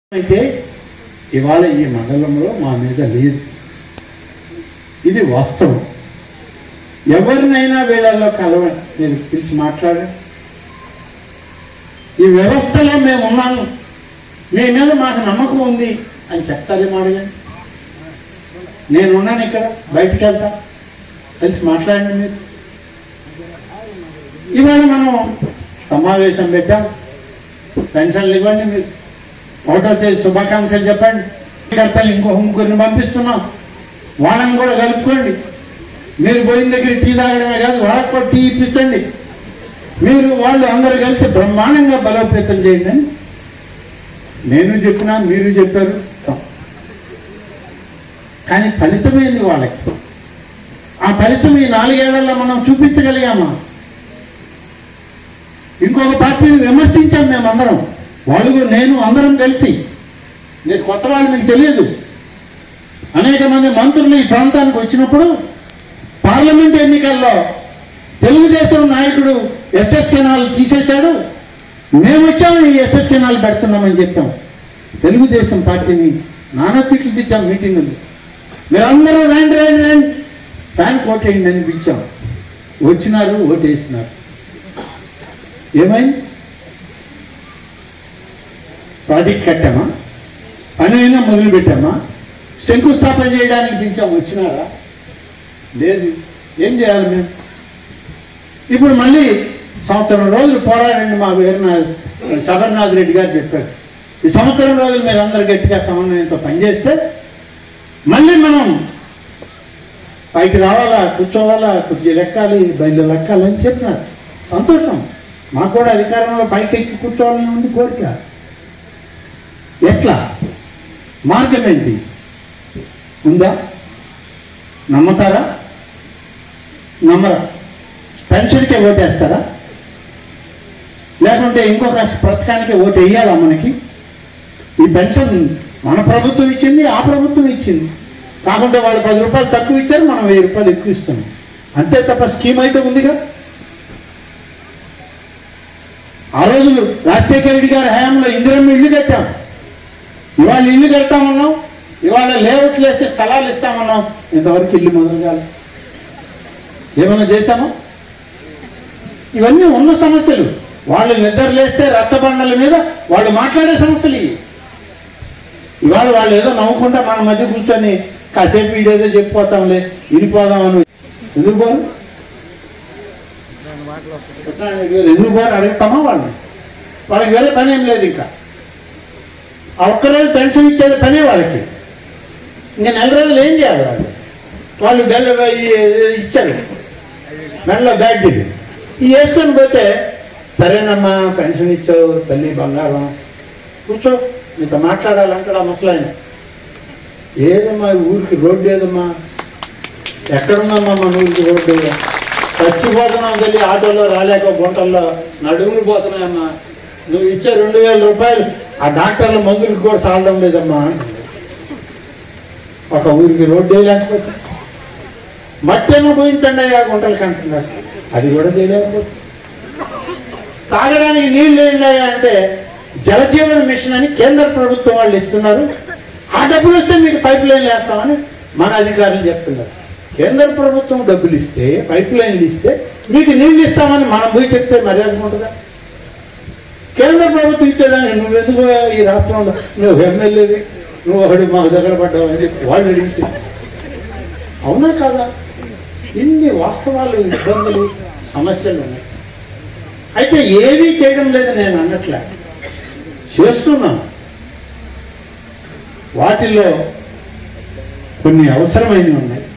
అయితే ఇవాళ ఈ మండలంలో మా మీద లేదు ఇది వాస్తవం ఎవరినైనా వీళ్ళల్లో కలవండి నేను పిలిచి మాట్లాడండి ఈ వ్యవస్థలో మేము ఉన్నాము మీ మీద మాకు నమ్మకం ఉంది అని చెప్తారేమో అడగండి నేనున్నాను ఇక్కడ బయటికి వెళ్తా కలిసి మాట్లాడండి మీరు ఇవాళ మనం సమావేశం పెట్టాం పెన్షన్లు ఇవ్వండి మీరు ఒకటో తేదీ శుభాకాంక్షలు చెప్పండి కర్తలు ఇంకో ముగ్గురిని పంపిస్తున్నాం వాళ్ళని కూడా కలుపుకోండి మీరు పోయిన దగ్గర టీ తాగడమే కాదు వాళ్ళకి కూడా టీ ఇప్పించండి మీరు వాళ్ళు అందరూ కలిసి బ్రహ్మాండంగా బలోపేతం చేయండి అని నేను చెప్పినా మీరు చెప్పారు కానీ ఫలితమైంది వాళ్ళకి ఆ ఫలితం ఈ నాలుగేళ్లలో మనం చూపించగలిగామా ఇంకొక పార్టీని విమర్శించాం మేమందరం వాళ్ళు నేను అందరం కలిసి నేను కొత్త వాళ్ళు మీకు తెలియదు అనేక మంది మంత్రులు ఈ ప్రాంతానికి వచ్చినప్పుడు పార్లమెంట్ ఎన్నికల్లో తెలుగుదేశం నాయకుడు ఎస్ఎస్ కెనాల్ తీసేశాడు మేము వచ్చాము ఈ ఎస్ఎస్ కెనాల్ పెడుతున్నామని చెప్పాం తెలుగుదేశం పార్టీని నానా తిట్లు తిట్టాం మీటింగులు మీరందరూ రండి రండి రండి ఫ్యాన్ కోటేయండి అని పిలిచాం వచ్చినారు ఓటేసినారు ఏమైంది ప్రాజెక్ట్ కట్టామా పని అయినా మొదలు పెట్టామా శంకుస్థాపన చేయడానికి పిలిచాం వచ్చినారా లేదు ఏం చేయాలి మేము ఇప్పుడు మళ్ళీ సంవత్సరం రోజులు పోరాడండి మా వీరనాథ్ శబర్నాథ్ రెడ్డి గారు చెప్పారు ఈ సంవత్సరం రోజులు మీరు అందరు గట్టిగా సమన్వయంతో పనిచేస్తే మళ్ళీ మనం పైకి రావాలా కూర్చోవాలా కుర్చీ లెక్కాలి బయలు లెక్కాలి అని చెప్పినారు సంతోషం మాకు కూడా అధికారంలో పైకి ఎక్కి కూర్చోవాలని ఉంది కోరిక ఎట్లా మార్గం ఏంటి ఉందా నమ్మతారా నమ్మరా పెన్షన్కే ఓటేస్తారా లేకుంటే ఇంకొక పథకానికి ఓటు వేయాలా మనకి ఈ పెన్షన్ మన ప్రభుత్వం ఇచ్చింది ఆ ప్రభుత్వం ఇచ్చింది కాకుంటే వాళ్ళు పది రూపాయలు తక్కువ ఇచ్చారు మనం వెయ్యి రూపాయలు ఎక్కువ ఇస్తున్నాం అంతే తప్ప స్కీమ్ అయితే ఉందిగా ఆ రోజు రాజశేఖర రెడ్డి గారి హయాంలో ఇందిరమ్మ ఇల్లు కట్టాం ఇవాళ ఇల్లు కడతామన్నాం ఇవాళ లేఅవుట్లు వేస్తే స్థలాలు ఇస్తామన్నాం ఇంతవరకు ఇల్లు మొదలు కాదు ఏమైనా చేశామా ఇవన్నీ ఉన్న సమస్యలు వాళ్ళు నిద్ర లేస్తే రక్తబండల మీద వాళ్ళు మాట్లాడే సమస్యలు ఇవి ఇవాళ వాళ్ళు ఏదో నవ్వుకుంటా మన మధ్య కూర్చొని కాసేపు వీడేదో చెప్పిపోతాంలే వినిపోదామని ఎందుకు పోరు ఎందుకు పోరు అడుగుతామా వాళ్ళని వాళ్ళకి వేరే పని ఏం లేదు ఇంకా ఆ ఒక్కరోజు పెన్షన్ ఇచ్చేది పనే వాళ్ళకి ఇంకా నెల రోజులు ఏం చేయాలి వాళ్ళు వాళ్ళు బెల్ల ఇచ్చారు మెడలో బ్యాగ్ ఇది ఈ వేసుకొని పోతే సరేనమ్మా పెన్షన్ ఇచ్చావు తల్లి బంగారం కూర్చో నీతో మాట్లాడాలంటాడు ఆ ముసలాయన ఏదమ్మా ఈ ఊరికి రోడ్డు ఏదమ్మా ఎక్కడుందమ్మా మన ఊరికి రోడ్డు చచ్చిపోతున్నాం తల్లి ఆటోలో రాలేక గుంటల్లో నడుములు పోతున్నాయమ్మా నువ్వు ఇచ్చే రెండు వేల రూపాయలు ఆ డాక్టర్ల మందులకు కూడా సాలడం లేదమ్మా ఒక ఊరికి రోడ్డు వేయలేకపోతే మట్టేమో పోయించండి అయ్యా గుంటలకి అంటున్నారు అది కూడా చేయలేకపోతే తాగడానికి నీళ్ళు ఏంటయ్యా అంటే జలజీవన మిషన్ అని కేంద్ర ప్రభుత్వం వాళ్ళు ఇస్తున్నారు ఆ డబ్బులు వస్తే మీకు పైప్ లైన్లు వేస్తామని మన అధికారులు చెప్తున్నారు కేంద్ర ప్రభుత్వం డబ్బులు ఇస్తే పైప్ లైన్లు ఇస్తే మీకు నీళ్ళు ఇస్తామని మనం పోయి చెప్తే మర్యాద ఉంటుందా కేంద్ర ప్రభుత్వం ఇచ్చేదాన్ని నువ్వెందుకు ఈ రాష్ట్రంలో నువ్వు ఎమ్మెల్యేవి నువ్వు ఒకటి మాకు దగ్గర పడ్డావు అని చెప్పి వాళ్ళు అడిగితే అవునా కాదా ఇన్ని వాస్తవాలు ఇబ్బందులు సమస్యలు ఉన్నాయి అయితే ఏమీ చేయడం లేదు నేను అన్నట్లే చేస్తున్నాను వాటిల్లో కొన్ని అవసరమైనవి ఉన్నాయి